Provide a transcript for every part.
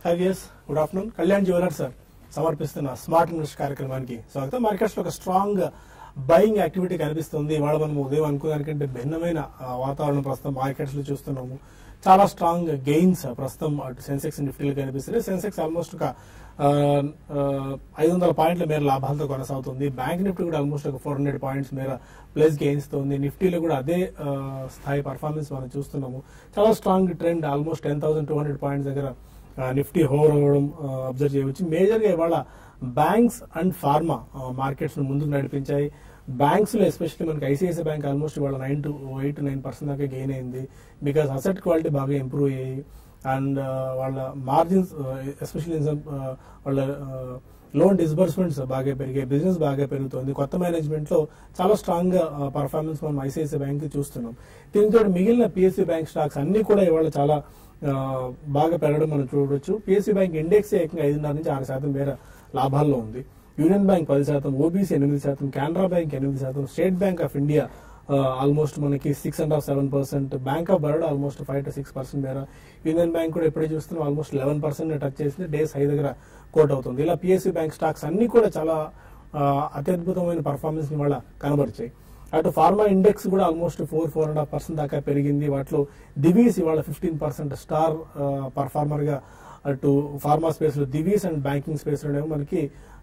Five years good afternoon Kalyan jewellers sir సమర్పిస్తున్న smart invest కార్యక్రమానికి స్వాగతం మార్కెట్స్ లో ఒక స్ట్రాంగ్ బయింగ్ యాక్టివిటీ కనిపిస్తుంది ఇవాళ మనం ఉదయం అనుకున్నానికంటే భిన్నమైన ఆ, వాతావరణం ప్రస్తుతం మార్కెట్స్ లో చూస్తున్నాము చాలా స్ట్రాంగ్ గెయిన్స్ ప్రస్తుతం అటు సెన్సెక్స్ నిఫ్టీలు కనిపిస్తుంది సెన్సెక్స్ ఆల్మోస్ట్ ఒక ఐదు వందల పాయింట్ల మేర లాభాలతో కొనసాగుతుంది బ్యాంక్ నిఫ్టీ కూడా ఆల్మోస్ట్ ఒక ఫోర్ హండ్రెడ్ పాయింట్స్ మేర ప్లస్ గెయిన్స్ తో ఉంది నిఫ్టీలో కూడా అదే ఆ, స్థాయి పర్ఫార్మెన్స్ మనం చూస్తున్నాము చాలా strong trend almost ten thousand two hundred points దగ్గర ఆ, నిఫ్టీ హోవర్ అవ్వడం అబ్జర్వ్ చేయవచ్చు మేజర్ గా ఇవాళ బ్యాంక్స్ అండ్ ఫార్మా మార్కెట్స్ ను ముందుకు నడిపించాయి బ్యాంక్స్ లో ఎస్పెషల్లీ మనకి ఐసిఐసిఐ బ్యాంక్ ఆల్మోస్ట్ ఇవాళ nine to eight nine percent దాకా గెయిన్ అయింది బికాస్ అసెట్ క్వాలిటీ బాగా ఇంప్రూవ్ అయ్యాయి అండ్ వాళ్ళ మార్జిన్స్ ఎస్పెషల్లీ వాళ్ళ లోన్ డిస్బర్స్మెంట్స్ బాగా పెరిగాయి బిజినెస్ బాగా పెరుగుతుంది కొత్త మేనేజ్మెంట్ లో చాలా స్ట్రాంగ్ గా పర్ఫార్మెన్స్ మనం ఐసిఐసిఐ బ్యాంక్ చూస్తున్నాం దీంతో మిగిలిన పిఎస్సి బ్యాంక్ స్టాక్స్ అన్ని కూడా ఇవాళ చాలా ఆ, బాగా పెరగడం మనం చూడవచ్చు పిఎస్సి బ్యాంక్ ఇండెక్స్ ఏకంగా ఐదున్నర నుంచి ఆరు శాతం మేర లాభాల్లో ఉంది యూనియన్ బ్యాంక్ పది శాతం ఓబీసీ ఎనిమిది శాతం కెనరా బ్యాంక్ ఎనిమిది శాతం state bank of India almost మనకి six and half seven percent bank of Baroda almost five to six percent మేర యూనియన్ బ్యాంక్ కూడా ఎప్పుడే చూస్తున్నాం ఆల్మోస్ట్ లెవెన్ పర్సెంట్ టచ్ చేసింది డేస్ హై దగ్గర కోట్ అవుతుంది ఇలా పిఎస్సి బ్యాంక్ స్టాక్స్ అన్ని కూడా చాలా ఆ, అత్యద్భుతమైన పర్ఫార్మెన్స్ ని వాళ్ళ కనబరిచాయి అటు ఫార్మా ఇండెక్స్ కూడా almost four four and half percent దాకా పెరిగింది వాటిలో దివీస్ ఇవాళ ఫిఫ్టీన్ పర్సెంట్ స్టార్ పర్ఫార్మర్ గా అటు ఫార్మా స్పేస్ లో దివీస్ అండ్ బ్యాంకింగ్ స్పేస్ లోనేమో మనకి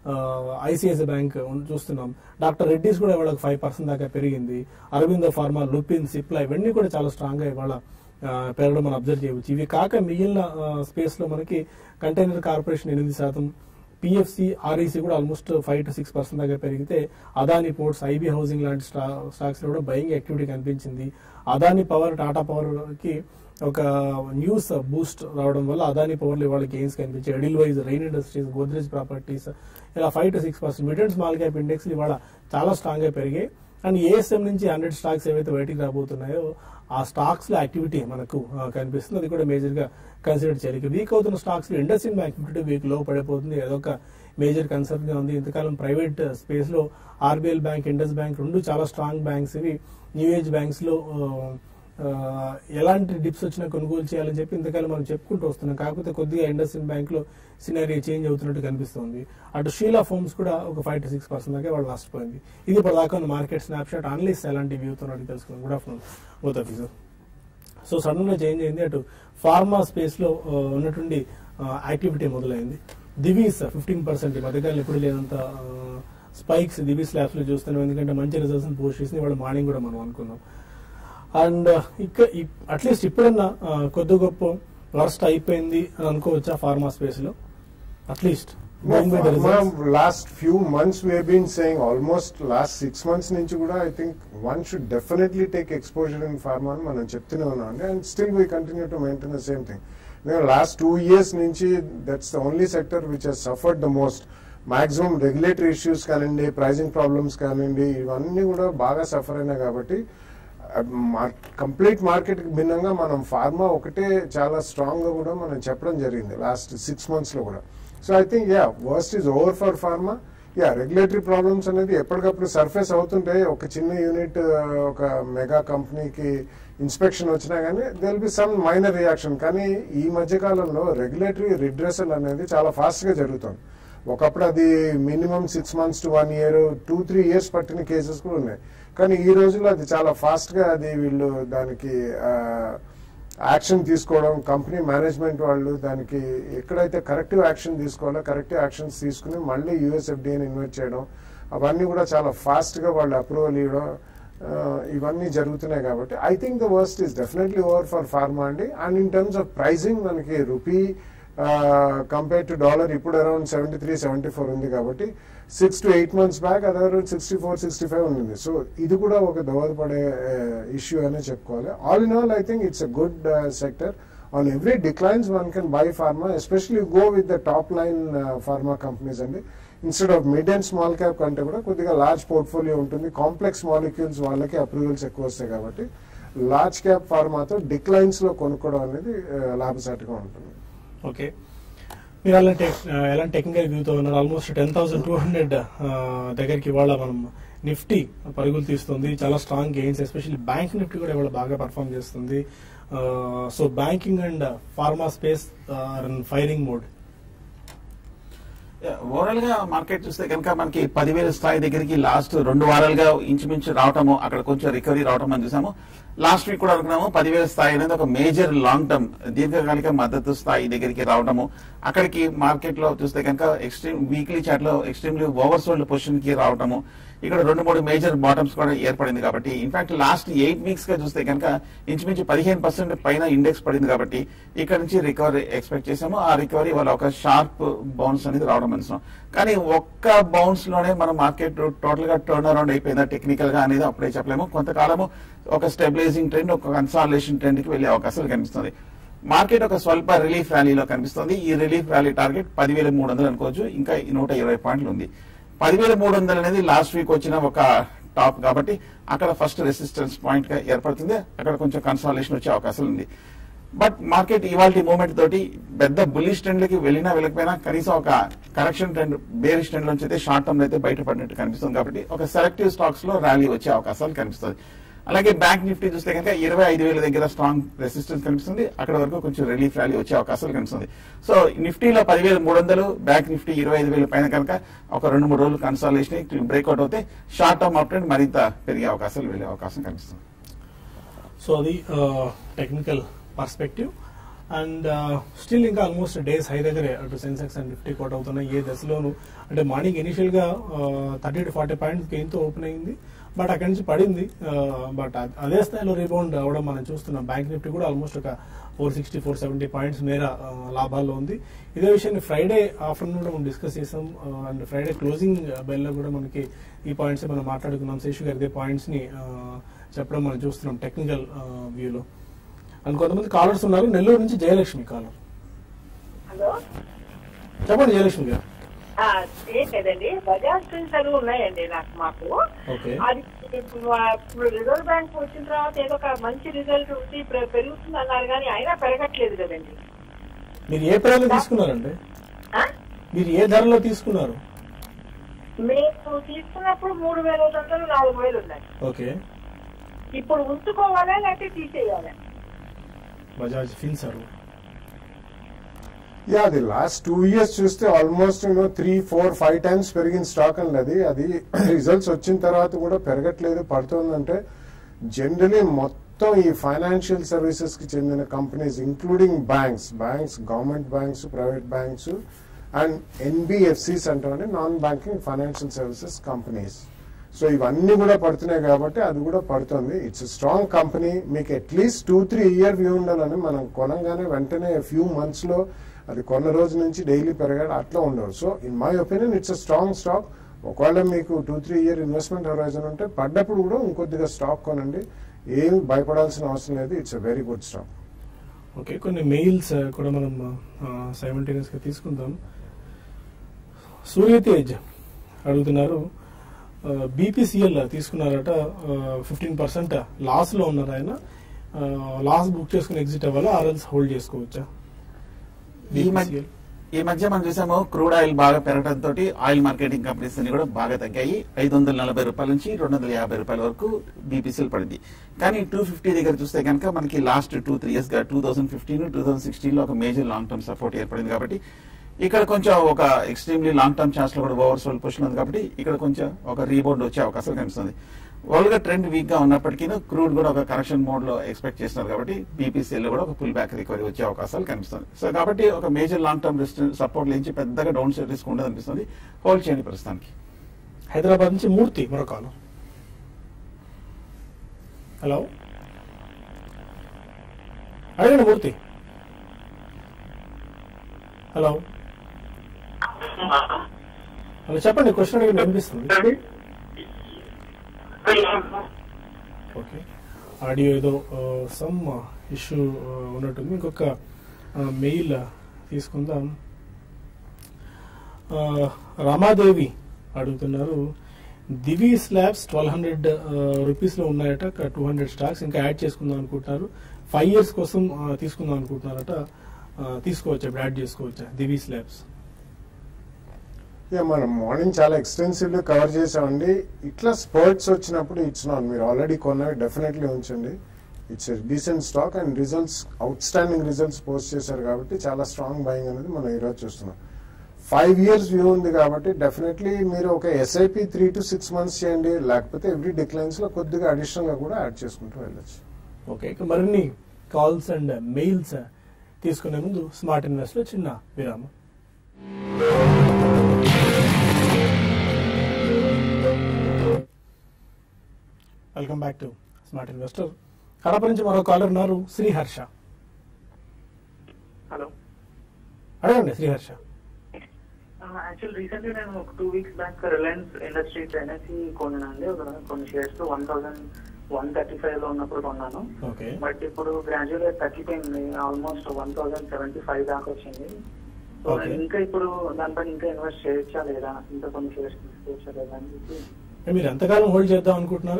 ఐసిఐసిఐ బ్యాంక్ చూస్తున్నాం డాక్టర్ రెడ్డిస్ కూడా ఇవాళ ఫైవ్ పర్సెంట్ దాకా పెరిగింది అరవిందో ఫార్మా లుపిన్ సిప్లా ఇవన్నీ కూడా చాలా స్ట్రాంగ్ గా ఇవాళ ఆ, పెరగడం మనం అబ్జర్వ్ చేయవచ్చు ఇవి కాక మిగిలిన స్పేస్ లో మనకి కంటైనర్ కార్పొరేషన్ ఎనిమిది శాతం పిఎఫ్సి ఆర్ఈసీ కూడా almost five to six percent దాకా పెరిగితే అదాని పోర్ట్స్ ఐబీ హౌసింగ్ లాంటి స్టా- స్టాక్స్ లో కూడా బయింగ్ యాక్టివిటీ కనిపించింది అదాని పవర్ టాటా పవర్ కి ఒక న్యూస్ బూస్ట్ రావడం వల్ల అదాని పవర్ లో ఇవాళ గెయిన్స్ కనిపించాయి Edelweiss rain industries Godrej properties ఇలా five to six percent mid and small cap index ఇవాళ చాలా స్ట్రాంగ్ గా పెరిగాయి అండ్ ఏఎస్ఎం నుంచి హండ్రెడ్ స్టాక్స్ ఏవైతే బయటికి రాబోతున్నాయో ఆ స్టాక్స్ లో యాక్టివిటీ మనకు ఆ, కనిపిస్తుంది అది కూడా మేజర్ గా కన్సిడర్ చేయాలి ఇక వీక్ అవుతున్న స్టాక్స్ లో Indus in bank fifty week లో పడిపోతుంది అదొక మేజర్ కన్సర్న్ గా ఉంది ఇంతకాలం ప్రైవేట్ స్పేస్ లో ఆర్బీఎల్ బ్యాంక్ ఇండస్ బ్యాంక్ రెండు చాలా స్ట్రాంగ్ బ్యాంక్స్ ఇవి న్యూ ఏజ్ బ్యాంక్స్ లో ఆ, ఆ, ఎలాంటి డిప్స్ వచ్చినా కొనుగోలు చేయాలని చెప్పి ఇంతకాలం మనం చెప్పుకుంటూ వస్తున్నాం కాకపోతే కొద్దిగా ఇండస్ఇన్ బ్యాంక్ లో సినారీ చేంజ్ అవుతున్నట్టు కనిపిస్తుంది అటు షీలా ఫోమ్స్ కూడా ఒక ఫైవ్ టు సిక్స్ పర్సెంట్ దాకా వాళ్ళు నష్టపోయింది ఇది ఇప్పుడు దాకా ఉన్న మార్కెట్ స్నాప్ షాట్ అనలిస్ట్ ఎలాంటి వ్యూ అవుతున్నట్టు తెలుసుకున్నాం good afternoon both officer so sudden గా చేంజ్ అయింది అటు ఫార్మా స్పేస్ లో ఆ, ఉన్నటువంటి యాక్టివిటీ మొదలైంది దివీస్ ఫిఫ్టీన్ పర్సెంట్ ఈ మధ్యకాలం ఎప్పుడు లేనంత స్పైక్స్ దివీస్ ల్యాబ్స్ లో చూస్తున్నాం ఎందుకంటే మంచి రిజల్ట్స్ పోస్ట్ చేసింది ఇవాళ మార్నింగ్ కూడా మనం అనుకున్నాం అండ్ ఇక అట్లీస్ట్ ఇప్పుడన్నా ఆ, కొద్ది గొప్ప వర్స్ట్ అయిపోయింది అని అనుకోవచ్చా ఫార్మా స్పేస్ లో at least No, pharma, last few months we have been saying almost last six months నుంచి కూడా I think one should definitely take exposure in pharma అని మనం చెప్తూనే ఉన్నాం అండి and still we continue to maintain the same thing last two years నుంచి that's the only sector which has suffered the most maximum regulatory issues కానివ్వండి pricing problems కానివ్వండి ఇవన్నీ కూడా బాగా సఫర్ అయినాయి కాబట్టి కంప్లీట్ మార్కెట్ కి భిన్నంగా మనం ఫార్మా ఒకటే చాలా స్ట్రాంగ్ గా కూడా మనం చెప్పడం జరిగింది లాస్ట్ సిక్స్ మంత్స్ లో కూడా so I think yeah worst is over for pharma yeah regulatory problems అనేది ఎప్పటికప్పుడు సర్ఫేస్ అవుతుంటే ఒక చిన్న యూనిట్ ఒక మెగా కంపెనీకి ఇన్స్పెక్షన్ వచ్చినా కానీ there'll be some minor reaction కానీ ఈ మధ్య కాలంలో రెగ్యులేటరీ రిడ్రెసల్ అనేది చాలా ఫాస్ట్ గా జరుగుతుంది ఒకప్పుడు అది minimum six months to one year two three years పట్టిన కేసెస్ కూడా ఉన్నాయి కానీ ఈ రోజుల్లో అది చాలా ఫాస్ట్ గా అది వీళ్ళు దానికి యాక్షన్ తీసుకోవడం కంపెనీ మేనేజ్మెంట్ వాళ్ళు దానికి ఎక్కడైతే కరెక్టివ్ యాక్షన్ తీసుకోవాలో కరెక్టివ్ యాక్షన్స్ తీసుకుని మళ్ళీ యూఎస్ఎఫ్డిని ఇన్వైట్ చేయడం అవన్నీ కూడా చాలా ఫాస్ట్ గా వాళ్ళు అప్రూవల్ ఇవ్వడం ఆ, ఇవన్నీ జరుగుతున్నాయి కాబట్టి I think the worst is definitely over for pharma అండి and in terms of pricing మనకి రూపీ కంపేర్ టు డాలర్ ఇప్పుడు around seventy three seventy four ఉంది కాబట్టి six to eight months back అది around sixty four sixty five ఉంది so ఇది కూడా ఒక దోహదపడే ఇష్యూ అనే చెప్పుకోవాలి all in all I think it's a good sector on every declines one can buy pharma especially go with the top line pharma companies అండి instead of mid and small cap కంటే కూడా కొద్దిగా large portfolio ఉంటుంది complex molecules వాళ్ళకి approvals ఎక్కువ వస్తాయి కాబట్టి large cap ఫార్మాతో declines లో కొనుక్కోవడం అనేది ఆ, లాభసాటిగా ఉంటుంది ఓకే మీరు అలాంటి ఆ, ఎలాంటి టెక్నికల్ వ్యూతో ఉన్నారు almost ten thousand two hundred దగ్గరికి ఇవాళ మనం నిఫ్టీ పరుగులు తీస్తుంది చాలా strong gains especially bank Nifty కూడా ఇవాళ బాగా పర్ఫామ్ చేస్తుంది so banking and pharma space firing mode overall గా మార్కెట్ చూస్తే కనుక మనకి పదివేల స్థాయి దగ్గరికి లాస్ట్ రెండు వారాలుగా ఇంచుమించు రావటము అక్కడ కొంచెం రికవరీ రావటం అని చూసాము లాస్ట్ వీక్ కూడా అనుకున్నాము పదివేల స్థాయి అనేది ఒక మేజర్ లాంగ్ టర్మ్ దీర్ఘకాలిక మద్దతు స్థాయి దగ్గరికి రావడము అక్కడికి మార్కెట్ లో చూస్తే కనుక ఎక్స్ట్రీమ్ వీక్లీ చార్ట్ లో ఎక్స్ట్రీమ్లీ ఓవర్ సోల్డ్ పొజిషన్ కి రావటము ఇక్కడ రెండు మూడు మేజర్ బాటమ్స్ కూడా ఏర్పడింది కాబట్టి ఇన్ఫాక్ట్ లాస్ట్ ఎయిట్ వీక్స్ గా చూస్తే కనుక ఇంచుమించు పదిహేను పర్సెంట్ పైన ఇండెక్స్ పడింది కాబట్టి ఇక్కడ నుంచి రికవరీ ఎక్స్పెక్ట్ చేసాము ఆ రికవరీ వల్ల ఒక షార్ప్ బౌన్స్ అనేది రావడం అనుసాం కానీ ఒక్క బౌన్స్ లోనే మన మార్కెట్ టోటల్ గా టర్న్ అరౌండ్ అయిపోయిందా టెక్నికల్ గా అనేది అప్పుడే చెప్పలేము కొంతకాలము ఒక స్టెబిలైజింగ్ ట్రెండ్ ఒక కన్సాలేషన్ ట్రెండ్ కి వెళ్లే అవకాశాలు కనిపిస్తుంది మార్కెట్ ఒక స్వల్ప రిలీఫ్ ర్యాలీలో కనిపిస్తుంది ఈ రిలీఫ్ ర్యాలీ టార్గెట్ పదివేల మూడు వందలు అనుకోవచ్చు ఇంకా ఈ నూట ఇరవై పాయింట్లు ఉంది పదివేల మూడు వందలు అనేది లాస్ట్ వీక్ వచ్చిన ఒక టాప్ కాబట్టి అక్కడ ఫస్ట్ రెసిస్టెన్స్ పాయింట్ గా ఏర్పడుతుంది అక్కడ కొంచెం కన్సాలేషన్ వచ్చే అవకాశం ఉంది బట్ మార్కెట్ ఇవాళ మూమెంట్ తోటి పెద్ద బుల్లిష్ ట్రెండ్ లకి వెళ్ళినా వెళ్ళకపోయినా కనీసం ఒక కరెక్షన్ ట్రెండ్ బేరిష్ ట్రెండ్ నుంచి అయితే షార్ట్ టర్మ్ అయితే బయటపడినట్టు కనిపిస్తుంది కాబట్టి ఒక సెలెక్టివ్ స్టాక్స్ లో ర్యాలీ వచ్చే అవకాశాలు కనిపిస్తుంది అలాగే బ్యాంక్ నిఫ్టీ చూస్తే కనుక ఇరవై ఐదు వేల దగ్గర స్ట్రాంగ్ రెసిస్టెన్స్ కనిపిస్తుంది అక్కడ వరకు కొంచెం రిలీఫ్ ర్యాలీ వచ్చే అవకాశాలు కనిపిస్తుంది సో నిఫ్టీలో పదివేల మూడు వందలు బ్యాంక్ నిఫ్టీ ఇరవై ఐదు వేల పైన కనుక ఒక రెండు మూడు రోజులు కన్సాలేషన్ బ్రేక్అవుట్ అవుతే షార్ట్ టర్మ్ అప్ ట్రెండ్ మరింత పెరిగే అవకాశాలు వెళ్ళే అవకాశం కనిపిస్తుంది సో అది టెక్నికల్ పర్స్పెక్టివ్ అండ్ స్టిల్ ఇంకా ఆల్మోస్ట్ డేస్ హై దగ్గరే అటు సెన్సెక్స్ అండ్ నిఫ్టీ కోట్ అవుతున్నాయి ఏ దశలోను అంటే మార్నింగ్ ఇనిషియల్ గా thirty to forty points gain తో ఓపెన్ అయింది బట్ అక్కడి నుంచి పడింది బట్ అదే స్థాయిలో రీబౌండ్ అవడం మనం చూస్తున్నాం బ్యాంక్ నిఫ్టీ కూడా ఆల్మోస్ట్ ఒక four sixty four seventy points మేర ఆ, లాభాల్లో ఉంది ఇదే విషయాన్ని ఫ్రైడే ఆఫ్టర్నూన్ కూడా మనం డిస్కస్ చేసాం అండ్ ఫ్రైడే క్లోజింగ్ బెల్ లో కూడా మనకి ఈ పాయింట్స్ మనం మాట్లాడుకున్నాం శేషు గారి ఇదే పాయింట్స్ ని ఆ, చెప్పడం మనం చూస్తున్నాం టెక్నికల్ వ్యూలో అండ్ కొంతమంది కాలర్స్ ఉన్నారు నెల్లూరు నుంచి జయలక్ష్మి కాలర్ హలో చెప్పండి జయలక్ష్మి గారు ఆ, ఏం లేదండి బజాజ్ ఫిల్టర్ ఉన్నాయండి నాకు మాకు ఓకే అది ఇప్పుడు ఆ, ఇప్పుడు రిజర్వ్ బ్యాంక్ వచ్చిన తర్వాత ఏదో ఒక మంచి రిజల్ట్ ఉంది పె- పెరుగుతుంది అన్నారు కానీ అయినా పెరగట్లేదు కదండి మీరు ఏ ధరలో తీసుకున్నారండి ఆ? మీరు ఏ ధరలో తీసుకున్నారు మేము తీసుకున్నప్పుడు మూడు వేల ఐదు వందలు నాలుగు వేలు ఉన్నాయి ఓకే ఇప్పుడు ఉంచుకోవాలా లేకపోతే తీసేయాలా బజాజ్ ఫిన్సర్ యా అది లాస్ట్ టూ ఇయర్స్ చూస్తే almost you know three four five times పెరిగిన స్టాక్ అండి అది అది రిజల్ట్స్ వచ్చిన తర్వాత కూడా పెరగట్లేదు పడుతుందంటే జనరలీ మొత్తం ఈ ఫైనాన్షియల్ సర్వీసెస్ కి చెందిన companies including banks banks government banks private banks and NBFCs అంటామండి non banking financial services companies so ఇవన్నీ కూడా పడుతున్నాయి కాబట్టి అది కూడా పడుతుంది ఇట్స్ స్ట్రాంగ్ కంపెనీ మీకు at least two three year view ఉండాలని మనం కొనంగానే వెంటనే ఫ్యూ మంత్స్ లో అది కొన్న రోజు నుంచి డైలీ పెరగాలి అట్లా ఉండవు so in my opinion it's a strong stock ఒకవేళ మీకు two three year investment horizon ఉంటే పడ్డప్పుడు కూడా ఇంకొద్దిగా స్టాక్ కొనండి ఏమి భయపడాల్సిన అవసరం లేదు it's a very good stock okay కొన్ని మెయిల్స్ కూడా మనం సైమల్టేనియస్ గా తీసుకుందాం సూర్యతేజ్ అడుగుతున్నారు బీపీసీఎల్ తీసుకున్నారట ఫిఫ్టీన్ పర్సెంట్ లాస్ లో ఉన్నారు ఆయన లాస్ బుక్ చేసుకుని ఎగ్జిట్ అవ్వాలా ఆర్ఎల్స్ హోల్డ్ చేసుకోవచ్చా ఈ మధ్య BPCL. ఈ మధ్య మనం చూసాము క్రూడ్ ఆయిల్ బాగా పెరగడం తోటి ఆయిల్ మార్కెటింగ్ కంపెనీస్ అన్ని కూడా బాగా తగ్గాయి ఐదు వందల నలభై రూపాయల నుంచి రెండు వందల యాభై రూపాయల వరకు బీపీసీఎల్ పడింది కానీ టూ ఫిఫ్టీ దగ్గర చూస్తే కనుక మనకి లాస్ట్ టూ త్రీ ఇయర్స్ గా two thousand fifteen two thousand sixteen లో ఒక మేజర్ లాంగ్ టర్మ్ సపోర్ట్ ఏర్పడింది కాబట్టి ఇక్కడ కొంచెం ఒక ఎక్స్ట్రీమ్లీ లాంగ్ టర్మ్ ఛాన్స్ లో కూడా ఓవర్ సోల్ పొజిషన్ ఉంది కాబట్టి ఇక్కడ కొంచెం ఒక రీబౌండ్ వచ్చే అవకాశం కనిపిస్తుంది వరల్డ్ గా ట్రెండ్ వీక్ గా ఉన్నప్పటికీ క్రూడ్ కూడా ఒక కరెక్షన్ మోడ్ లో ఎక్స్పెక్ట్ చేస్తున్నారు కాబట్టి బీపీసీఎల్ లో కూడా ఒక పుల్ బ్యాక్ రికవరీ వచ్చే అవకాశాలు కనిపిస్తుంది సో కాబట్టి ఒక మేజర్ లాంగ్ టర్మ్ సపోర్ట్ నుంచి పెద్దగా డౌన్ సైడ్ రిస్క్ ఉండదు అనిపిస్తుంది హోల్డ్ చేయండి ప్రస్తుతానికి హైదరాబాద్ నుంచి మూర్తి మరో కాలం హలో అడగండి మూర్తి హలో హలో చెప్పండి క్వశ్చన్ అడిగి వినిపిస్తుంది ఓకే ఆడియో ఏదో సమ్ ఇష్యూ ఉన్నట్టుంది ఇంకొక మెయిల్ తీసుకుందాం ఆ, రమాదేవి అడుగుతున్నారు Divi's labs twelve hundred rupees లో ఉన్నాయట టూ హండ్రెడ్ స్టాక్స్ ఇంకా యాడ్ చేసుకుందాం అనుకుంటున్నారు ఫైవ్ ఇయర్స్ కోసం ఆ, తీసుకుందాం అనుకుంటున్నారట ఆ, తీసుకోవచ్చా ఇప్పుడు యాడ్ చేసుకోవచ్చా దివి స్లాబ్స్ యా మనం మార్నింగ్ చాలా ఎక్స్టెన్సివ్ గా కవర్ చేసామండి ఇట్లా స్పర్ట్స్ వచ్చినప్పుడు ఇట్స్ నాట్ మీరు ఆల్రెడీ కొన్నవి డెఫినెట్లీ ఉంచండి it's decent stock and results outstanding results post చేశారు కాబట్టి చాలా స్ట్రాంగ్ బయింగ్ అనేది మనం ఈరోజు చూస్తున్నాం ఫైవ్ ఇయర్స్ వ్యూ ఉంది కాబట్టి డెఫినెట్లీ మీరు ఒక SIP three to six months చేయండి లేకపోతే ఎవ్రీ డిక్లైన్స్ లో కొద్దిగా అడిషనల్ గా కూడా యాడ్ చేసుకుంటూ వెళ్ళొచ్చు ఓకే ఇక మరిన్ని కాల్స్ అండ్ మెయిల్స్ తీసుకునే ముందు స్మార్ట్ ఇన్వెస్ట్ లో చిన్న విరామం welcome back to smart investor Kadapa నుంచి మరో కాలర్ ఉన్నారు శ్రీహర్ష హలో అడగండి శ్రీహర్ష యాక్చువల్ రీసెంట్లీ నేను ఒక two weeks back Reliance Industries అనేసి కొన్నానండి ఒక కొన్ని shares one thousand one thirty five లో ఉన్నప్పుడు కొన్నాను ఓకే బట్ ఇప్పుడు గ్రాడ్యువల్ గా తగ్గిపోయింది almost one thousand seventy five దాకా వచ్చింది సో Okay. ఇంకా ఇప్పుడు దానిపైన ఇంకా ఇన్వెస్ట్ చేయొచ్చా లేదా ఇంకా కొన్ని షేర్స్ తీసుకోవచ్చా లేదా అని చెప్పి మీరు ఎంతకాలం హోల్డ్ చేద్దాం అనుకుంటున్నారు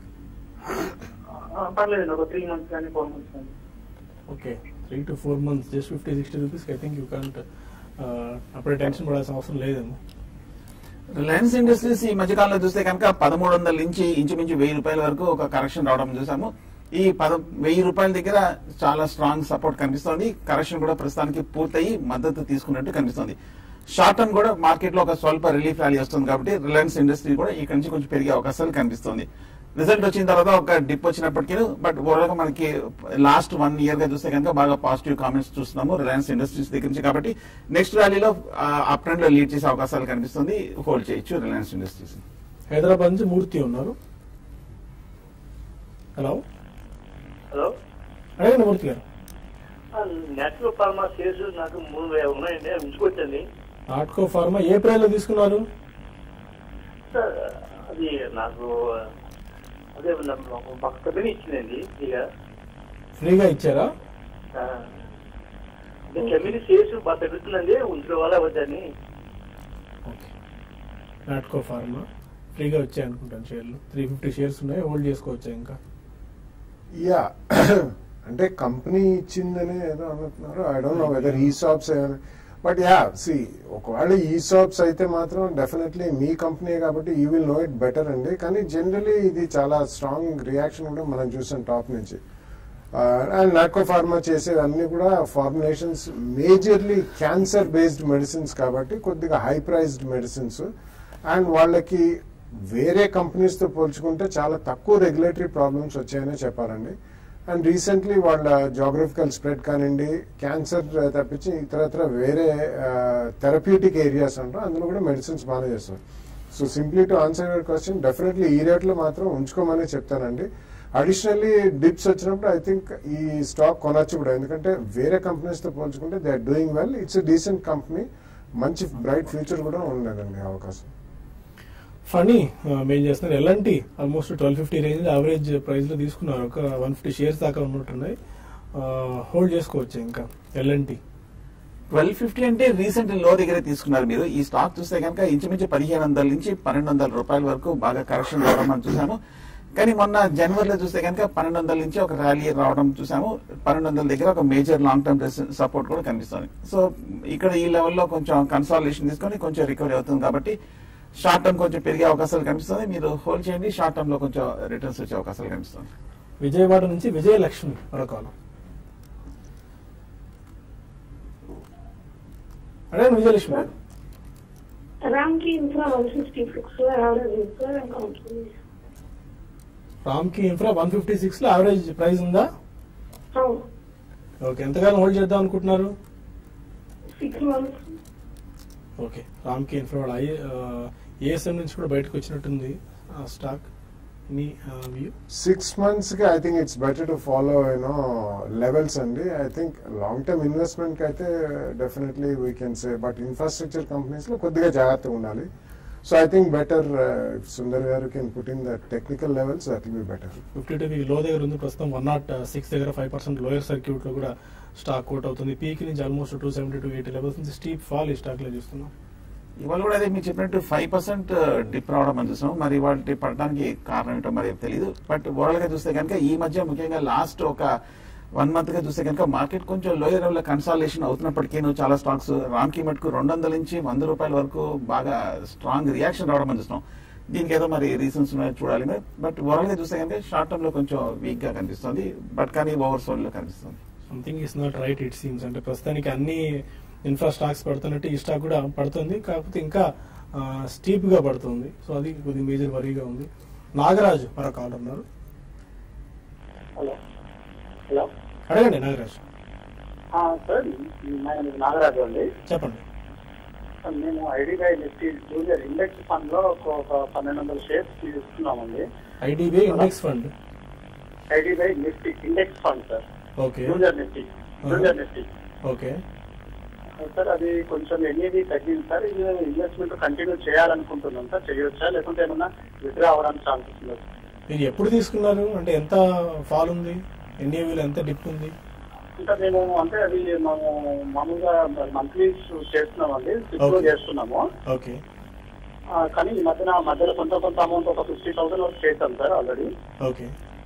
ఆ, పర్లేదు ఒక త్రీ మంత్స్ కానీ ఫోర్ మంత్స్ కానీ okay three to four months just fifty sixty rupees I think you can't అప్పుడే టెన్షన్ పడాల్సిన అవసరం లేదేమో రిలయన్స్ ఇండస్ట్రీస్ ఈ మధ్యకాలంలో చూస్తే కనుక పదమూడు వందల నుంచి ఇంచుమించు వెయ్యి రూపాయల వరకు ఒక కరెక్షన్ రావడం చూసాము ఈ పద వెయ్యి రూపాయల దగ్గర చాలా స్ట్రాంగ్ సపోర్ట్ కనిపిస్తోంది కరెక్షన్ కూడా ప్రస్తుతానికి పూర్తయి మద్దతు తీసుకున్నట్టు కనిపిస్తోంది షార్ట్ టర్మ్ కూడా మార్కెట్ లో ఒక స్వల్ప రిలీఫ్ ర్యాలీ వస్తుంది కాబట్టి రిలయన్స్ ఇండస్ట్రీ కూడా ఇక్కడ నుంచి కొంచెం పెరిగే అవకాశాలు కనిపిస్తుంది రిజల్ట్ వచ్చిన తర్వాత ఒక డిప్ వచ్చినప్పటికీ బట్ ఓవరాల్ గా మనకి లాస్ట్ వన్ ఇయర్ గా చూస్తే కనుక బాగా పాజిటివ్ కామెంట్స్ చూస్తున్నాము రిలయన్స్ ఇండస్ట్రీస్ దగ్గర నుంచి కాబట్టి నెక్స్ట్ ర్యాలీలో అప్ ట్రెండ్ లో లీడ్ చేసే అవకాశాలు కనిపిస్తుంది హోల్డ్ చేయొచ్చు రిలయన్స్ ఇండస్ట్రీస్ హైదరాబాద్ నుంచి మూర్తి ఉన్నారు హలో హలో అడగండి మూర్తి గారు నేచురల్ ఫార్మా షేర్స్ నాకు మూడు వేల ఉన్నాయండి అవి ఉంచుకోవచ్చండి ఆట్కో ఫార్మా ఏ ప్రైస్ లో తీసుకున్నారు సార్ అది నాకు అదే ఒక కంపెనీ ఇచ్చిందండి ఇక ఫ్రీగా ఇచ్చారా కంపెనీ షేర్స్ బాగా పెరుగుతుందండి ఉంచుకోవాలా వద్దని ఓకే నాట్కో ఫార్మా ఫ్రీగా వచ్చాయి అనుకుంటాను షేర్లు త్రీ ఫిఫ్టీ షేర్స్ ఉన్నాయి హోల్డ్ చేసుకోవచ్చా ఇంకా యా అంటే కంపెనీ ఇచ్చిందని ఏదో అనుకుంటున్నారు I don't know whether ESOPs but yeah see ఒకవేళ ఈ షాప్స్ అయితే మాత్రం డెఫినెట్లీ మీ కంపెనీ కాబట్టి you will know it better అండి కానీ జనరలీ ఇది చాలా స్ట్రాంగ్ రియాక్షన్ కూడా మనం చూసాం టాప్ నుంచి అండ్ నాకో ఫార్మా చేసేవన్నీ కూడా formulations majorly cancer based medicines కాబట్టి కొద్దిగా హై ప్రైజ్డ్ మెడిసిన్స్ అండ్ వాళ్ళకి వేరే కంపెనీస్ తో పోల్చుకుంటే చాలా తక్కువ రెగ్యులేటరీ ప్రాబ్లమ్స్ వచ్చాయనే చెప్పాలండి అండ్ రీసెంట్లీ వాళ్ళ జాగ్రఫికల్ స్ప్రెడ్ కానివ్వండి క్యాన్సర్ తప్పించి ఇతరత్ర వేరే థెరప్యూటిక్ ఏరియాస్ అంటారు అందులో కూడా మెడిసిన్స్ బాగానే చేస్తారు so simply to answer your question definitely ఈ రేట్లో మాత్రం ఉంచుకోమని చెప్తానండి అడిషనల్లీ డిప్స్ వచ్చినప్పుడు ఐ థింక్ ఈ స్టాక్ కొనొచ్చు కూడా ఎందుకంటే వేరే కంపెనీస్ తో పోల్చుకుంటే they are doing well it's decent company మంచి బ్రైట్ ఫ్యూచర్ కూడా ఉండదండి అవకాశం ఫనీ మెయిన్ చేస్తున్నారు ఎలాంటి almost twelve fifty range average price లో తీసుకున్నారు ఒక వన్ ఫిఫ్టీ షేర్స్ దాకా ఉన్నట్టున్నాయి హోల్డ్ చేసుకోవచ్చు ఇంకా ఎల్ఎన్టీ ట్వెల్వ్ ఫిఫ్టీ అంటే రీసెంట్ లో దగ్గర తీసుకున్నారు మీరు ఈ స్టాక్ చూస్తే కనుక ఇంచుమించు పదిహేను వందల నుంచి పన్నెండు వందల రూపాయల వరకు బాగా కరెక్షన్ రావడం మనం చూసాము కానీ మొన్న జనవరిలో చూస్తే కనుక పన్నెండు వందల నుంచి ఒక ర్యాలీ రావడం చూసాము పన్నెండు వందల దగ్గర ఒక మేజర్ లాంగ్ టర్మ్ సపోర్ట్ కూడా కనిపిస్తుంది సో ఇక్కడ ఈ లెవెల్లో కొంచెం కన్సాలిడేషన్ తీసుకొని కొంచెం రికవరీ అవుతుంది కాబట్టి షార్ట్ టర్మ్ కొంచెం పెరిగే అవకాశాలు కనిపిస్తుంది మీరు హోల్డ్ చేయండి షార్ట్ టర్మ్ లో కొంచెం రిటర్న్స్ వచ్చే అవకాశాలు కనిపిస్తుంది విజయవాడ నుంచి విజయలక్ష్మి మరొకలు అడగండి విజయలక్ష్మి గారు Ramky infra one sixty six average sir company Ramky infra one fifty six లో యావరేజ్ ప్రైస్ ఉందా అవును ఓకే ఎంతకాలం హోల్డ్ చేద్దాం అనుకుంటున్నారు six months okay Ram Ramky infra వాళ్ళ ఏఎస్ఎం నుంచి కూడా బయటకు వచ్చినట్టుంది ఆ స్టాక్ మీ వ్యూ సిక్స్ మంత్స్ కి I think it's better to follow you know levels అండి I think long term investment కి అయితే definitely we can say but infrastructure companies లో కొద్దిగా జాగ్రత్తగా ఉండాలి so I think better Sundar గారు can put in the technical levels that will be better fifty two లో దగ్గర ఉంది ప్రస్తుతం వన్ నాట్ సిక్స్ దగ్గర ఫైవ్ పర్సెంట్ లోయర్ సర్క్యూట్ లో కూడా స్టాక్ కోట్ అవుతుంది పీక్ నుంచి almost two seventy two eighty levels నుంచి స్టీప్ ఫాల్ ఈ స్టాక్ లో చూస్తున్నాం ఇవాళ కూడా అదే మీరు చెప్పినట్టు ఫైవ్ పర్సెంట్ డిప్ రావడం అని చూసాం మరి వాటి పడడానికి కారణం ఏంటో మరి తెలియదు బట్ ఓవరాల్ గా చూస్తే కనుక ఈ మధ్య ముఖ్యంగా లాస్ట్ ఒక వన్ మంత్ గా చూస్తే కనుక మార్కెట్ కొంచెం లోయర్ లెవెల్ కన్సాలేషన్ అవుతున్నప్పటికీ చాలా స్టాక్స్ రామ్కి మటుకు రెండు వందల నుంచి వంద రూపాయల వరకు బాగా స్ట్రాంగ్ రియాక్షన్ రావడం అని చూస్తున్నాం దీనికి ఏదో మరి రీజన్స్ ఉన్నాయో చూడాలి మరి బట్ ఓవరాల్ గా చూస్తే కనుక షార్ట్ టర్మ్ లో కొంచెం వీక్ గా కనిపిస్తుంది బట్ కానీ ఓవర్ సోల్ లో కనిపిస్తుంది something is not right it seems అంటే ప్రస్తుతానికి అన్ని ఇన్ఫ్రా స్టాక్స్ పడుతున్నట్టు ఈ స్టాక్ కూడా పడుతుంది కాకపోతే ఇంకా స్టీప్ గా పడుతుంది సో అది కొద్దిగా మేజర్ వరీగా ఉంది నాగరాజు మరొక కాల్ ఉన్నారు హలో హలో అడగండి నాగరాజు ఆ, సార్ నేను నాగరాజు అండి చెప్పండి మేము IDBI Nifty junior index fund లో ఒక ఒక పన్నెండు వందల షేర్స్ తీసుకున్నామండి IDBI index fund IDBI Nifty index fund sir okay junior Nifty junior Nifty okay sir అది కొంచెం ఎన్ఏది తగ్గింది సార్ ఇది ఇన్వెస్ట్మెంట్ కంటిన్యూ చేయాలనుకుంటున్నాం సార్ చేయొచ్చా లేకుంటే ఏమన్నా విత్డ్రా అవ్వడానికి ఛాన్సెస్ ఉందా మీరు ఎప్పుడు తీసుకున్నారు అంటే ఎంత ఫాల్ ఉంది ఎన్ఏవీలో ఎంత డిప్ ఉంది ఇంకా మేము అంటే అది మేము మామూలుగా మంత్లీ చేస్తున్నామండి సిక్స్ Okay. చేస్తున్నాము ఓకే ఆ, కానీ ఈ మధ్యన మధ్యలో కొంత కొంత అమౌంట్ ఒక ఫిఫ్టీ థౌసండ్ వరకు చేశాం సార్ ఆల్రెడీ ఓకే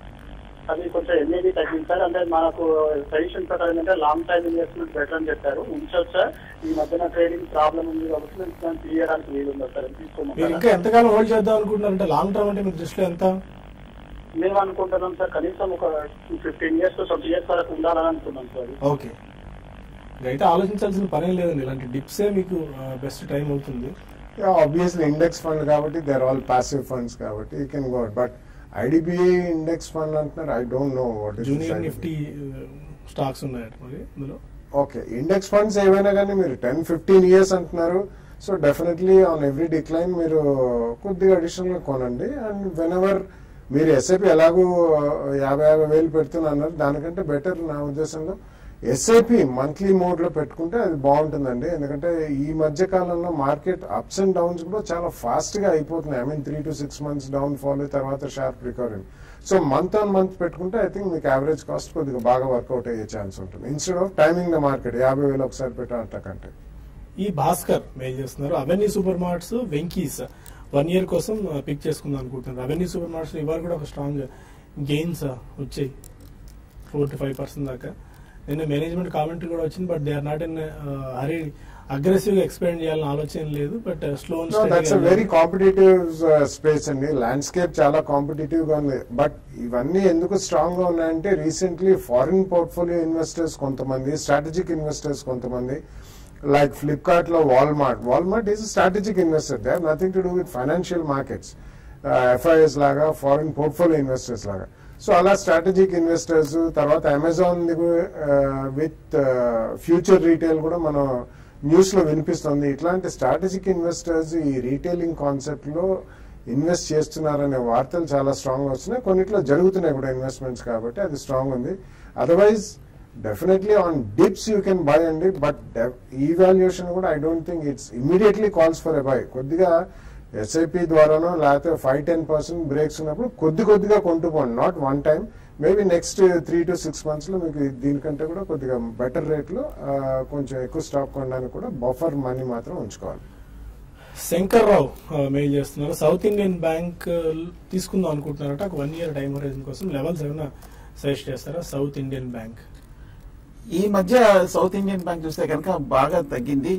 అది కొంచెం ఎన్ఏది తగ్గింది సార్ అంటే మనకు సజెషన్ ప్రకారం ఏంటంటే లాంగ్ టైం ఇన్వెస్ట్మెంట్ బెటర్ అని చెప్పారు ఉంచొచ్చా ఈ మధ్యన ట్రేడింగ్ ప్రాబ్లం ఉంది కాబట్టి మేము దాన్ని తీయడానికి వీలు ఉందా సార్ మీరు తీసుకోమంటారా ఇంకా ఎంతకాలం హోల్డ్ చేద్దాం అనుకుంటున్నారు అంటే లాంగ్ టర్మ్ అంటే మీ దృష్టిలో ఎంత మేము అనుకుంటున్నాం సార్ కనీసం ఒక ఫిఫ్టీన్ ఇయర్స్ ట్వంటీ ఇయర్స్ వరకు ఉండాలని అనుకున్నాం సార్ ఓకే అయితే ఆలోచించాల్సిన పనేం లేదండి ఇలాంటి డిప్సే మీకు బెస్ట్ టైం అవుతుంది ఆబ్వియస్లీ ఇండెక్స్ ఫండ్ కాబట్టి they are all passive funds కాబట్టి you can go but IDBI index fund అంటున్నారు I don't know what junior is Nifty stocks ఉన్నాయట మరి ఇందులో ఓకే ఇండెక్స్ ఫండ్స్ ఏవైనా కానీ మీరు టెన్ ఫిఫ్టీన్ ఇయర్స్ అంటున్నారు so definitely on every decline మీరు కొద్దిగా అడిషనల్ గా కొనండి అండ్ వెన్ ఎవర్ మీరు ఎస్ఐపి ఎలాగూ యాభై యాభై వేలు పెడుతున్నారు దానికంటే బెటర్ నా ఉద్దేశంలో ఎస్ఐపి మంత్లీ మోడ్ లో పెట్టుకుంటే అది బాగుంటుందండి ఎందుకంటే ఈ మధ్య కాలంలో మార్కెట్ అప్స్ అండ్ డౌన్స్ కూడా చాలా ఫాస్ట్ గా అయిపోతున్నాయి I mean three to six months downfall తర్వాత sharp recovery so month on month పెట్టుకుంటే ఐ థింక్ మీకు యావరేజ్ కాస్ట్ కొద్దిగా బాగా వర్కౌట్ అయ్యే ఛాన్స్ ఉంటుంది instead of timing the market యాభై వేలు ఒకసారి పెట్టకంటే ఈ భాస్కర్ మెయిల్ చేస్తున్నారు Avenue supermarts Venky's one year కోసం పిక్ చేసుకుందాం అనుకుంటున్నారు అవెన్యూ సూపర్ మార్ట్స్ ఇవాళ కూడా ఒక స్ట్రాంగ్ గెయిన్స్ వచ్చాయి ఫోర్ టు ఫైవ్ పర్సెంట్ దాకా నిన్న మేనేజ్మెంట్ కామెంటరీ కూడా వచ్చింది but they are not in hurry aggressive గా ఎక్స్పెండ్ చేయాలని ఆలోచన లేదు but slow that's very competitive space అండి ల్యాండ్స్కేప్ చాలా కాంపిటేటివ్ గా ఉంది బట్ ఇవన్నీ ఎందుకు స్ట్రాంగ్ గా ఉన్నాయంటే రీసెంట్లీ ఫారిన్ పోర్ట్ఫోలియో ఇన్వెస్టర్స్ కొంతమంది స్ట్రాటజిక్ ఇన్వెస్టర్స్ కొంతమంది లైక్ ఫ్లిప్కార్ట్ లో Walmart Walmart is strategic investor they have nothing to do with financial markets FIs లాగా ఫారిన్ పోర్ట్ఫోలియో ఇన్వెస్టర్స్ లాగా సో అలా స్ట్రాటజిక్ ఇన్వెస్టర్స్ తర్వాత అమెజాన్ విత్ ఫ్యూచర్ రీటైల్ కూడా మనం news లో వినిపిస్తుంది ఇట్లాంటి స్ట్రాటజిక్ ఇన్వెస్టర్స్ ఈ రీటైలింగ్ కాన్సెప్ట్ లో ఇన్వెస్ట్ చేస్తున్నారనే వార్తలు చాలా స్ట్రాంగ్ వస్తున్నాయి కొన్నిట్లో జరుగుతున్నాయి కూడా ఇన్వెస్ట్మెంట్స్ కాబట్టి అది స్ట్రాంగ్ ఉంది otherwise definitely on dips you can buy అండి బట్ ఈ వాల్యుయేషన్ కూడా I don't think it's immediately calls for a buy కొద్దిగా ఎస్ఐపి ద్వారానో లేకపోతే ఫైవ్ టెన్ పర్సెంట్ బ్రేక్స్ ఉన్నప్పుడు కొద్ది కొద్దిగా కొంటూ పోండి not one time maybe next three to six months లో మీకు దీనికంటే కూడా కొద్దిగా బెటర్ రేట్ లో ఆ, కొంచెం ఎక్కువ స్టాక్ కొనడానికి కూడా బఫర్ మనీ మాత్రం ఉంచుకోవాలి శంకర్ రావు మెయిల్ చేస్తున్నారు సౌత్ ఇండియన్ బ్యాంక్ తీసుకుందాం అనుకుంటున్నారట ఒక వన్ ఇయర్ టైం హోరైజన్ కోసం లెవెల్స్ ఏమైనా సజెస్ట్ చేస్తారా సౌత్ ఇండియన్ బ్యాంక్ ఈ మధ్య సౌత్ ఇండియన్ బ్యాంక్ చూస్తే కనుక బాగా తగ్గింది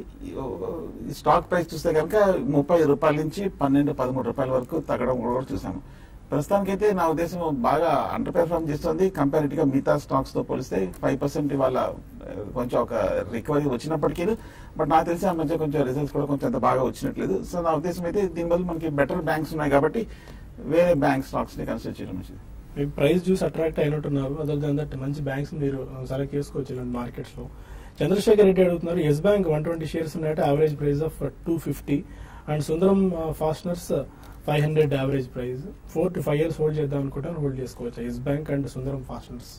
ఈ స్టాక్ ప్రైస్ చూస్తే కనుక ముప్పై రూపాయల నుంచి పన్నెండు పదమూడు రూపాయల వరకు తగ్గడం కూడా చూసాము ప్రస్తుతానికైతే నా ఉద్దేశం బాగా అండర్ పెర్ఫార్మ్ చేస్తుంది కంపారిటివ్ గా మిగతా స్టాక్స్ తో పోలిస్తే ఫైవ్ పర్సెంట్ ఇవాళ ఆ, కొంచెం ఒక రికవరీ వచ్చినప్పటికీ బట్ నాకు తెలిసి ఆ మధ్య కొంచెం రిజల్ట్స్ కూడా కొంచెం అంత బాగా వచ్చినట్లేదు సో నా ఉద్దేశం అయితే దీనివల్ల మనకి బెటర్ బ్యాంక్స్ ఉన్నాయి కాబట్టి వేరే బ్యాంక్ స్టాక్స్ ని కన్సిడర్ చేయడం మంచిది మీకు ప్రైస్ చూసి అట్రాక్ట్ అయినట్టున్నారు అదర్ దాన్ దట్ మంచి బ్యాంక్స్ మీరు సెలెక్ట్ చేసుకోవచ్చు ఇలాంటి మార్కెట్స్ లో చంద్రశేఖర్ రెడ్డి అడుగుతున్నారు Yes bank one twenty shares ఉన్నాయట average price of two fifty and Sundaram fasteners five hundred average price four to five years hold చేద్దాం అనుకుంటాను హోల్డ్ చేసుకోవచ్చు Yes bank and Sundaram fasteners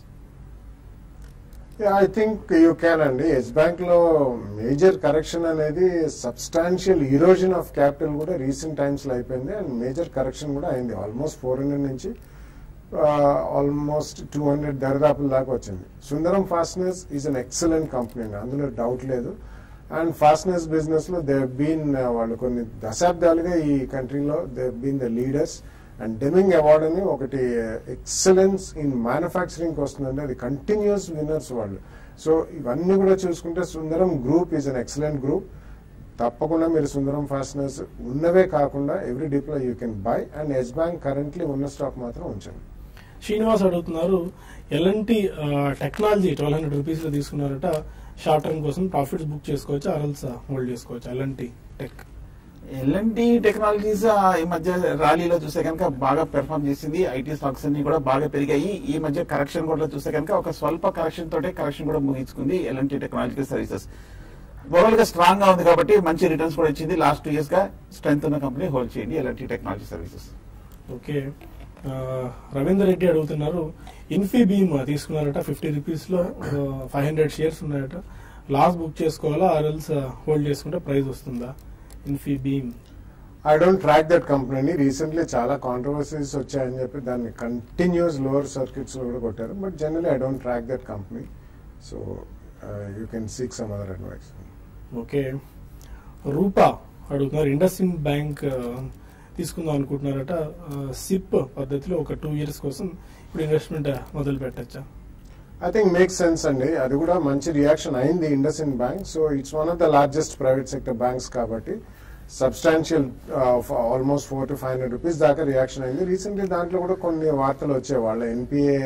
I think you can అండి Yes bank లో major correction అనేది substantial erosion of capital కూడా recent times లో అయిపోయింది and major correction కూడా అయింది ఆల్మోస్ట్ ఫోర్ హండ్రెడ్ నుంచి ఆల్మోస్ట్ టూ హండ్రెడ్ దరిదాపుల దాకా వచ్చింది Sundaram fasteners is an excellent company అందులో డౌట్ లేదు అండ్ ఫాస్ట్నెస్ బిజినెస్ లో దే బీన్ వాళ్ళు కొన్ని దశాబ్దాలుగా ఈ కంట్రీలో they been the leaders and Deming award అని ఒకటి ఎక్సలెన్స్ ఇన్ మ్యానుఫ్యాక్చరింగ్ వస్తుందండి అది కంటిన్యూస్ విన్నర్స్ వాళ్ళు సో ఇవన్నీ కూడా చూసుకుంటే Sundaram group is an excellent group తప్పకుండా మీరు సుందరం ఫాస్ట్నర్స్ ఉన్నవే కాకుండా ఎవ్రీ డిప్లో you can buy and Yes bank currently ఉన్న స్టాక్ మాత్రం ఉంచండి శ్రీనివాస్ అడుగుతున్నారు ఎలాంటి టెక్నాలజీ ట్వెల్వ్ హండ్రెడ్ రూపీస్ లో తీసుకున్నారట షార్ట్ టర్మ్ కోసం ప్రాఫిట్స్ బుక్ చేసుకోవచ్చు ఆర్ఎల్స్ హోల్డ్ చేసుకోవచ్చు అలాంటి టెక్ ఎల్ఎన్టీ టెక్నాలజీస్ ఆ, ఈ మధ్య ర్యాలీలో చూస్తే కనుక బాగా పెర్ఫామ్ చేసింది ఐటీ స్టాక్స్ అన్ని కూడా బాగా పెరిగాయి ఈ మధ్య కరెక్షన్ కూడా చూస్తే కనుక ఒక స్వల్ప కరెక్షన్ తోటే కరెక్షన్ కూడా ముగించుకుంది ఎల్ఎన్టీ టెక్నాలజీ సర్వీసెస్ ఓవరాల్ గా స్ట్రాంగ్ గా ఉంది కాబట్టి మంచి రిటర్న్స్ కూడా ఇచ్చింది లాస్ట్ టూ ఇయర్స్ గా స్ట్రెంత్ ఉన్న కంపెనీ హోల్డ్ చేయండి ఎల్ఎన్టీ టెక్నాలజీ సర్వీసెస్ ఓకే ఆ, రవీందర్ రెడ్డి అడుగుతున్నారు ఇన్ఫీబీమ్ తీసుకున్నారట ఫిఫ్టీ రూపీస్ లో ఫైవ్ హండ్రెడ్ షేర్స్ ఉన్నాయట లాస్ బుక్ చేసుకోవాలా ఆర్ఎల్స్ హోల్డ్ చేసుకుంటే ప్రైస్ వస్తుందా Infibeam I don't track that కంపెనీని రీసెంట్లీ చాలా కాంట్రవర్సీస్ వచ్చాయని చెప్పి దాన్ని కంటిన్యూస్ లోవర్ సర్క్యూట్స్ లో కూడా కొట్టారు but generally I don't track that company so you can seek some other advice okay Rupa అడుగుతున్నారు ఇండస్ ఇండ్ బ్యాంక్ ఆ, తీసుకుందాం అనుకుంటున్నారట సిప్ పద్ధతిలో ఒక టూ ఇయర్స్ కోసం ఇప్పుడు ఇన్వెస్ట్మెంట్ మొదలు పెట్టచ్చా ఐ థింక్ మేక్ సెన్స్ అండి అది కూడా మంచి రియాక్షన్ అయింది Indus in bank so it's one of the largest private sector banks కాబట్టి substantial almost four to five hundred rupees దాకా రియాక్షన్ అయింది రీసెంట్లీ దాంట్లో కూడా కొన్ని వార్తలు వచ్చాయి వాళ్ళ ఎన్పిఏ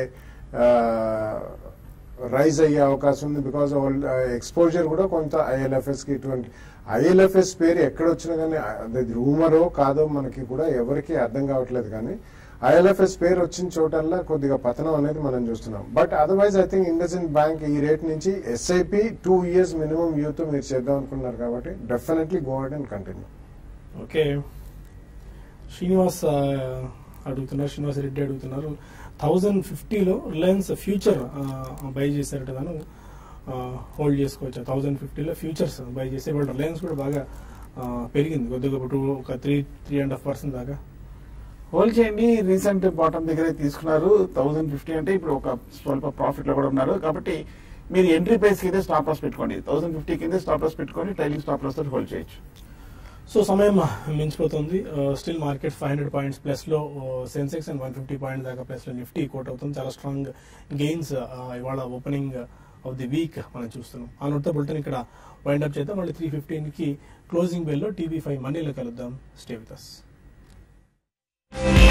రైజ్ అయ్యే అవకాశం ఉంది బికాస్ ఎక్స్పోజర్ కూడా కొంత ఐఎల్ఎఫ్ఎస్ కి ఇటువంటి ఐఎల్ఎఫ్ఎస్ పేరు ఎక్కడ వచ్చినా కానీ అది రూమరో కాదో మనకి కూడా ఎవరికి అర్థం కావట్లేదు కానీ ఐఎల్ఎఫ్ఎస్ పేరు వచ్చిన చోటల్లా కొద్దిగా పతనం అనేది మనం చూస్తున్నాం but otherwise I think Indus in bank ఈ రేట్ నుంచి ఎస్ఐపి టూ ఇయర్స్ మినిమం యూత్ మీరు చేద్దాం అనుకున్నారు కాబట్టి definitely go ahead and continue okay Srinivas ఆ, అడుగుతున్నారు శ్రీనివాస్ రెడ్డి అడుగుతున్నారు థౌజండ్ ఫిఫ్టీలో రిలయన్స్ ఫ్యూచర్ బై చేశారట తను హోల్డ్ చేసుకోవచ్చు థౌజండ్ ఫిఫ్టీలో ఫ్యూచర్స్ బై చేసే వాళ్ళు రిలయన్స్ కూడా బాగా ఆ, పెరిగింది కొద్దిగా టూ ఒక three three and half percent దాకా హోల్డ్ చేయండి రీసెంట్ బాటమ్ దగ్గరే తీసుకున్నారు థౌసండ్ ఫిఫ్టీ అంటే ఇప్పుడు ఒక స్వల్ప ప్రాఫిట్ లో కూడా ఉన్నారు కాబట్టి మీరు ఎంట్రీ ప్రైస్ కింద స్టాప్ లాస్ పెట్టుకోండి థౌసండ్ ఫిఫ్టీ కింద స్టాప్ లాస్ పెట్టుకొని ట్రైలింగ్ స్టాప్ లాస్ తోటి హోల్డ్ చేయొచ్చు సో సమయం మించిపోతుంది still market five hundred points plus లో Sensex and one fifty points దాకా ప్లస్ లో నిఫ్టీ కోట్ అవుతుంది చాలా స్ట్రాంగ్ గెయిన్స్ ఇవాళ ఓపెనింగ్ ఆఫ్ ది వీక్ మనం చూస్తున్నాం ఆ నోట్తో బుల్టన్ ఇక్కడ వైండ్ అప్ చేద్దాం మళ్ళీ త్రీ ఫిఫ్టీన్ కి క్లోజింగ్ బెల్ లో టీవీ ఫైవ్ మనీలో కలుద్దాం స్టే విత్ అస్